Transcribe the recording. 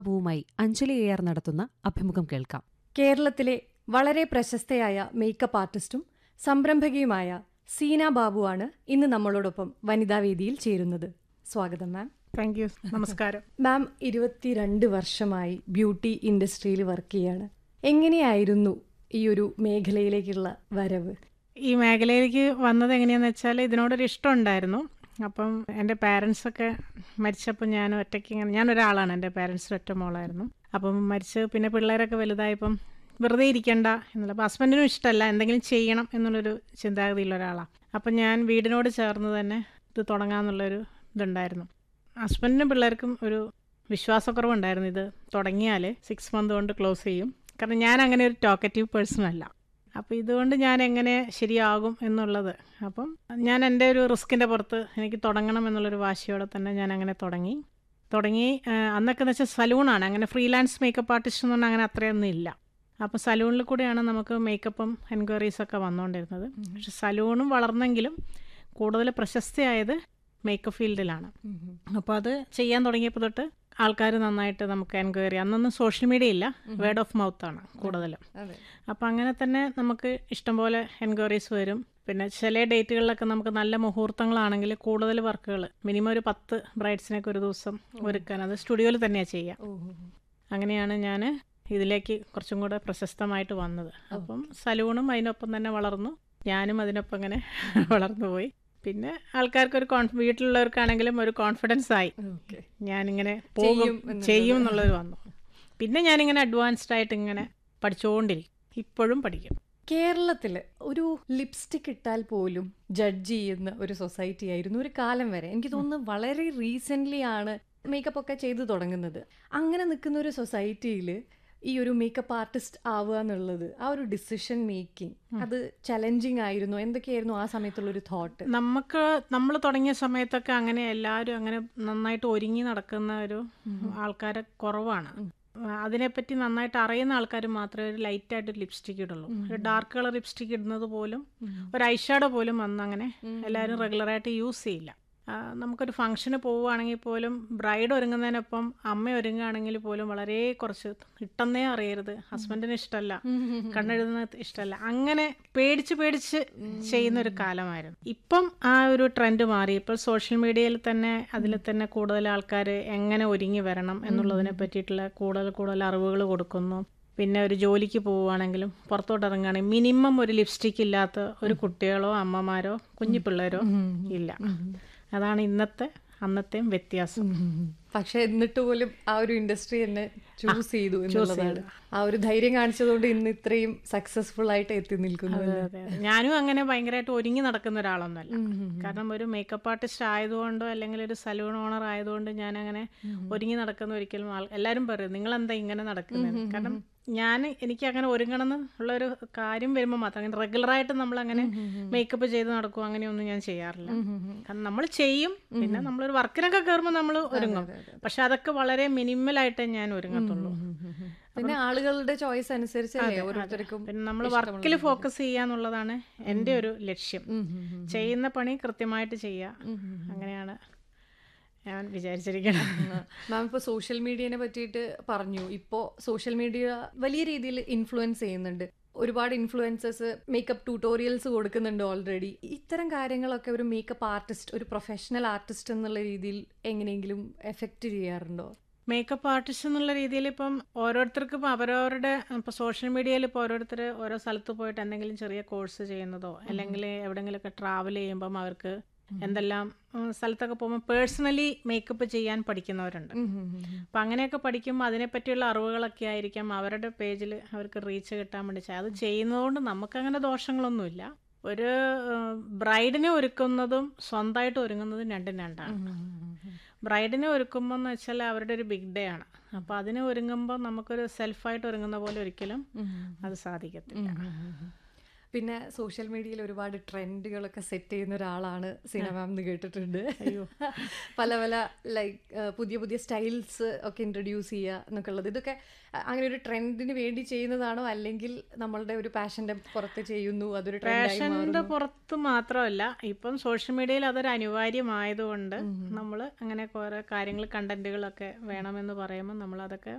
ഭൂമായി Anjali A R നടത്തുന്ന അഭിമുഖം കേൾക്കാം കേരളത്തിലെ വളരെ പ്രശസ്തയായ മേക്കപ്പ് ആർട്ടിസ്റ്റും സംരംഭകയുമായ സീന ബാബുവാണ് ഇന്ന് നമ്മളോടൊപ്പം വനിതാവേദിയിൽ ചേരുന്നത് സ്വാഗതം മാം താങ്ക് യു നമസ്കാരം മാം ഇരുപത്തിരണ്ട് വർഷമായി ബ്യൂട്ടി ഇൻഡസ്ട്രിയിൽ വർക്ക് ചെയ്യാണ് എങ്ങനെയായിരുന്നു ഈ ഒരു മേഖലയിലേക്കുള്ള വരവ് ഈ മേഖലയിലേക്ക് വന്നത് എങ്ങനെയാന്ന് വെച്ചാൽ ഇതിനോടൊരു ഇഷ്ടം ഉണ്ടായിരുന്നു അപ്പം എൻ്റെ പാരൻസൊക്കെ മരിച്ചപ്പോൾ ഞാൻ ഒറ്റയ്ക്ക് ഇങ്ങനെ ഞാൻ ഒരാളാണ് എൻ്റെ പാരൻസ് ഒറ്റ മോളായിരുന്നു അപ്പം മരിച്ച് പിന്നെ പിള്ളേരൊക്കെ വലുതായപ്പം വെറുതെ ഇരിക്കണ്ട എന്നുള്ള അപ്പം ഹസ്ബൻഡിനും ഇഷ്ടമല്ല എന്തെങ്കിലും ചെയ്യണം എന്നുള്ളൊരു ചിന്താഗതിയുള്ള ഒരാളാണ് അപ്പം ഞാൻ വീടിനോട് ചേർന്ന് തന്നെ ഇത് തുടങ്ങാമെന്നുള്ളൊരു ഇതുണ്ടായിരുന്നു ഹസ്ബൻഡിനും പിള്ളേർക്കും ഒരു വിശ്വാസക്കുറവുണ്ടായിരുന്നു ഇത് തുടങ്ങിയാൽ സിക്സ് മന്ത് കൊണ്ട് ക്ലോസ് ചെയ്യും കാരണം ഞാൻ അങ്ങനെ ഒരു ടോക്കറ്റീവ് പേഴ്സൺ അല്ല അപ്പോൾ ഇതുകൊണ്ട് ഞാൻ എങ്ങനെ ശരിയാകും എന്നുള്ളത് അപ്പം ഞാൻ എൻ്റെ ഒരു റിസ്കിൻ്റെ പുറത്ത് എനിക്ക് തുടങ്ങണം എന്നുള്ളൊരു വാശിയോടെ തന്നെ ഞാൻ അങ്ങനെ തുടങ്ങി തുടങ്ങി ആ, അന്നൊക്കെ എന്ന് വെച്ചാൽ സലൂണാണ് അങ്ങനെ ഫ്രീലാൻസ് മേക്കപ്പ് ആർട്ടിസ്റ്റ് എന്ന് പറഞ്ഞാൽ അങ്ങനെ അത്രയൊന്നും ഇല്ല അപ്പോൾ സലൂണിൽ കൂടെയാണ് നമുക്ക് മേക്കപ്പും എൻക്വയറീസൊക്കെ വന്നുകൊണ്ടിരുന്നത് പക്ഷെ സലൂണും വളർന്നെങ്കിലും കൂടുതൽ പ്രശസ്തിയായത് മേക്കപ്പ് ഫീൽഡിലാണ് അപ്പോൾ അത് ചെയ്യാൻ തുടങ്ങിയപ്പോൾ തൊട്ട് ആൾക്കാർ നന്നായിട്ട് നമുക്ക് എൻക്വയറി അന്നൊന്നും സോഷ്യൽ മീഡിയ ഇല്ല വേർഡ് ഓഫ് മൗത്ത് ആണ് കൂടുതലും അതെ അപ്പോൾ അങ്ങനെ തന്നെ നമുക്ക് ഇഷ്ടംപോലെ എൻക്വയറീസ് വരും പിന്നെ ചില ഡേറ്റുകളിലൊക്കെ നമുക്ക് നല്ല മുഹൂർത്തങ്ങളാണെങ്കിൽ കൂടുതൽ വർക്കുകൾ മിനിമം ഒരു പത്ത് ബ്രൈഡ്സിനൊക്കെ ഒരു ദിവസം ഒരുക്കാൻ അത് സ്റ്റുഡിയോയിൽ തന്നെയാണ് ചെയ്യുക അങ്ങനെയാണ് ഞാൻ ഇതിലേക്ക് കുറച്ചും കൂടെ പ്രശസ്തമായിട്ട് വന്നത് അപ്പം സലൂണും അതിനൊപ്പം തന്നെ വളർന്നു ഞാനും അതിനൊപ്പം അങ്ങനെ വളർന്നു പോയി പിന്നെ ആൾക്കാർക്ക് ഒരു കോൺഫ് വീട്ടിലുള്ളവർക്കാണെങ്കിലും ഒരു കോൺഫിഡൻസ് ആയി ഓക്കെ ഞാനിങ്ങനെ പോകും ചെയ്യും എന്നുള്ളത്. ചെയ്യും എന്നുള്ളത് വന്നു പിന്നെ ഞാനിങ്ങനെ അഡ്വാൻസ്ഡ് ആയിട്ട് ഇങ്ങനെ പഠിച്ചുകൊണ്ടിരിക്കും ഇപ്പോഴും പഠിക്കും കേരളത്തിൽ ഒരു ലിപ്സ്റ്റിക് ഇട്ടാൽ പോലും ജഡ്ജ് ചെയ്യുന്ന ഒരു സൊസൈറ്റി ആയിരുന്നു ഒരു കാലം വരെ എനിക്ക് തോന്നുന്നു വളരെ റീസെന്റ് ആണ് മേക്കപ്പ് ഒക്കെ ചെയ്തു തുടങ്ങുന്നത് അങ്ങനെ നിൽക്കുന്ന ഒരു സൊസൈറ്റിയിൽ ഈ ഒരു മേക്കപ്പ് ആർട്ടിസ്റ്റ് ആവുക എന്നുള്ളത് ആ ഒരു ഡിസിഷൻ മേക്കിംഗ് അത് ചലഞ്ചിങ് ആയിരുന്നു എന്തൊക്കെയായിരുന്നു ആ സമയത്തുള്ള ഒരു തോട്ട് നമുക്ക് നമ്മൾ തുടങ്ങിയ സമയത്തൊക്കെ അങ്ങനെ എല്ലാവരും അങ്ങനെ നന്നായിട്ട് ഒരുങ്ങി നടക്കുന്ന ഒരു ആൾക്കാരെ കുറവാണ് അതിനെപ്പറ്റി നന്നായിട്ട് അറിയുന്ന ആൾക്കാർ മാത്രമേ ഒരു ലൈറ്റായിട്ട് ലിപ്സ്റ്റിക് ഇടുള്ളൂ ഒരു ഡാർക്ക് കളർ ലിപ്സ്റ്റിക് ഇടുന്നത് പോലും ഒരു ഐഷാഡോ പോലും വന്ന് അങ്ങനെ എല്ലാവരും റെഗുലറായിട്ട് യൂസ് ചെയ്യില്ല ആ, നമുക്കൊരു ഫംഗ്ഷന് പോവുകയാണെങ്കിൽ പോലും ബ്രൈഡ് ഒരുങ്ങുന്നതിനൊപ്പം അമ്മ ഒരുങ്ങുകയാണെങ്കിൽ പോലും വളരെ കുറച്ച് ഇട്ടെന്നേ അറിയരുത് ഹസ്ബൻഡിന് ഇഷ്ടമല്ല കണ്ണെഴുതുന്നത് ഇഷ്ടമല്ല അങ്ങനെ പേടിച്ച് പേടിച്ച് ചെയ്യുന്ന ഒരു കാലമായിരുന്നു ഇപ്പം ആ ഒരു ട്രെൻഡ് മാറി ഇപ്പോൾ സോഷ്യൽ മീഡിയയിൽ തന്നെ അതിൽ തന്നെ കൂടുതൽ ആൾക്കാർ എങ്ങനെ ഒരുങ്ങി വരണം എന്നുള്ളതിനെ പറ്റിയിട്ടുള്ള കൂടുതൽ കൂടുതൽ അറിവുകൾ കൊടുക്കുന്നു പിന്നെ ഒരു ജോലിക്ക് പോവുകയാണെങ്കിലും പുറത്തോട്ട് ഇറങ്ങുകയാണെങ്കിൽ മിനിമം ഒരു ലിപ്സ്റ്റിക് ഇല്ലാത്ത ഒരു കുട്ടികളോ അമ്മമാരോ കുഞ്ഞു പിള്ളേരോ ഇല്ല അതാണ് ഇന്നത്തെ അന്നത്തെയും വ്യത്യാസം പക്ഷെ എന്നിട്ട് പോലും ആ ഒരു ഇൻഡസ്ട്രി തന്നെ ചൂസ് ചെയ്തു എന്നുള്ളതാണ് ആ ഒരു ധൈര്യം കാണിച്ചതുകൊണ്ട് ഇന്ന് ഇത്രയും സക്സസ്ഫുൾ ആയിട്ട് എത്തി നിൽക്കുന്നു അതെ, അതെ, അതെ. ഞാനും അങ്ങനെ ഭയങ്കരമായിട്ട് ഒരുങ്ങി നടക്കുന്ന ഒരാളൊന്നുമല്ല കാരണം ഒരു മേക്കപ്പ് ആർട്ടിസ്റ്റ് ആയതുകൊണ്ടോ അല്ലെങ്കിൽ ഒരു സലൂൺ ഓണർ ആയതുകൊണ്ട് ഞാൻ അങ്ങനെ ഒരുങ്ങി നടക്കുന്ന ഒരിക്കലും ആൾ എല്ലാവരും പറയും നിങ്ങൾ എന്താ ഇങ്ങനെ നടക്കുന്നത് കാരണം ഞാൻ എനിക്ക് അങ്ങനെ ഒരുങ്ങണം ഉള്ള ഒരു കാര്യം വരുമ്പോൾ മാത്രം അങ്ങനെ റെഗുലറായിട്ട് നമ്മൾ അങ്ങനെ മേക്കപ്പ് ചെയ്ത് നടക്കും അങ്ങനെയൊന്നും ഞാൻ ചെയ്യാറില്ല കാരണം നമ്മൾ ചെയ്യും പിന്നെ നമ്മളൊരു വർക്കിനൊക്കെ കയറുമ്പോൾ നമ്മൾ ഒരുങ്ങും പക്ഷെ അതൊക്കെ വളരെ മിനിമലായിട്ടേ ഞാൻ ഒരുങ്ങത്തുള്ളൂ പിന്നെ ആളുകളുടെ ചോയ്സ് അനുസരിച്ചല്ലേ ഓരോരുത്തർക്കും പിന്നെ നമ്മൾ വർക്കിൽ ഫോക്കസ് ചെയ്യാന്നുള്ളതാണ് എൻ്റെ ഒരു ലക്ഷ്യം ചെയ്യുന്ന പണി കൃത്യമായിട്ട് ചെയ്യുക അങ്ങനെയാണ് ഞാൻ വിചാരിച്ചിരിക്കുന്നത് മാം ഇപ്പോൾ സോഷ്യൽ മീഡിയനെ പറ്റിയിട്ട് പറഞ്ഞു ഇപ്പോൾ സോഷ്യൽ മീഡിയ വലിയ രീതിയിൽ ഇൻഫ്ലുവൻസ് ചെയ്യുന്നുണ്ട് ഒരുപാട് ഇൻഫ്ലുവൻസേഴ്സ് മേക്കപ്പ് ട്യൂട്ടോറിയൽസ് കൊടുക്കുന്നുണ്ട് ഓൾറെഡി ഇത്തരം കാര്യങ്ങളൊക്കെ ഒരു മേക്കപ്പ് ആർട്ടിസ്റ്റ് ഒരു പ്രൊഫഷണൽ ആർട്ടിസ്റ്റ് എന്നുള്ള രീതിയിൽ എങ്ങനെയെങ്കിലും എഫക്റ്റ് ചെയ്യാറുണ്ടോ മേക്കപ്പ് ആർട്ടിസ്റ്റ് എന്നുള്ള രീതിയിൽ ഇപ്പം ഓരോരുത്തർക്കും ഇപ്പം അവരവരുടെ ഇപ്പോൾ സോഷ്യൽ മീഡിയയിൽ ഇപ്പോൾ ഓരോരുത്തർ ഓരോ സ്ഥലത്ത് പോയിട്ട് എന്തെങ്കിലും ചെറിയ കോഴ്സ് ചെയ്യുന്നതോ അല്ലെങ്കിൽ എവിടെയെങ്കിലുമൊക്കെ ട്രാവൽ ചെയ്യുമ്പം അവർക്ക് എന്തെല്ലാം ഉം, സ്ഥലത്തൊക്കെ പോകുമ്പോൾ പേഴ്സണലി മേക്കപ്പ് ചെയ്യാൻ പഠിക്കുന്നവരുണ്ട് അപ്പം അങ്ങനെയൊക്കെ പഠിക്കുമ്പോൾ അതിനെപ്പറ്റിയുള്ള അറിവുകളൊക്കെ ആയിരിക്കാം അവരുടെ പേജിൽ അവർക്ക് റീച്ച് കിട്ടാൻ വേണ്ടി ചെയ്യുക. അത് ചെയ്യുന്നതുകൊണ്ട് നമുക്കങ്ങനെ ദോഷങ്ങളൊന്നുമില്ല ഒരു ബ്രൈഡിനെ ഒരുക്കുന്നതും സ്വന്തമായിട്ട് ഒരുങ്ങുന്നതും രണ്ടും രണ്ടാണ് ബ്രൈഡിനെ ഒരുക്കുമ്പോൾ എന്ന് വെച്ചാൽ അവരുടെ ഒരു ബിഗ് ഡേ ആണ് അപ്പോൾ അതിന് ഒരുങ്ങുമ്പോൾ നമുക്കൊരു സെൽഫായിട്ട് ഒരുങ്ങുന്ന പോലെ ഒരിക്കലും അത് സാധിക്കത്തില്ല പിന്നെ സോഷ്യൽ മീഡിയയിൽ ഒരുപാട് ട്രെൻഡുകളൊക്കെ സെറ്റ് ചെയ്യുന്ന ഒരാളാണ് സീന മാം എന്ന് കേട്ടിട്ടുണ്ട് പല പല ലൈക്ക് പുതിയ പുതിയ സ്റ്റൈൽസ് ഒക്കെ ഇൻട്രൊഡ്യൂസ് ചെയ്യുക എന്നൊക്കെ ഉള്ളത് ഇതൊക്കെ അഹ് അങ്ങനെ ഒരു ട്രെൻഡിന് വേണ്ടി ചെയ്യുന്നതാണോ അല്ലെങ്കിൽ നമ്മളുടെ ഒരു പാഷന്റെ പുറത്ത് ചെയ്യുന്നു അതൊരു ട്രെൻഡായി ഫാഷൻ്റെ പുറത്ത് മാത്രമല്ല ഇപ്പം സോഷ്യൽ മീഡിയയിൽ അതൊരു അനിവാര്യമായതുകൊണ്ട് നമ്മൾ അങ്ങനെ കുറേ കാര്യങ്ങൾ കണ്ടന്റുകളൊക്കെ വേണമെന്ന് പറയുമ്പോൾ നമ്മൾ അതൊക്കെ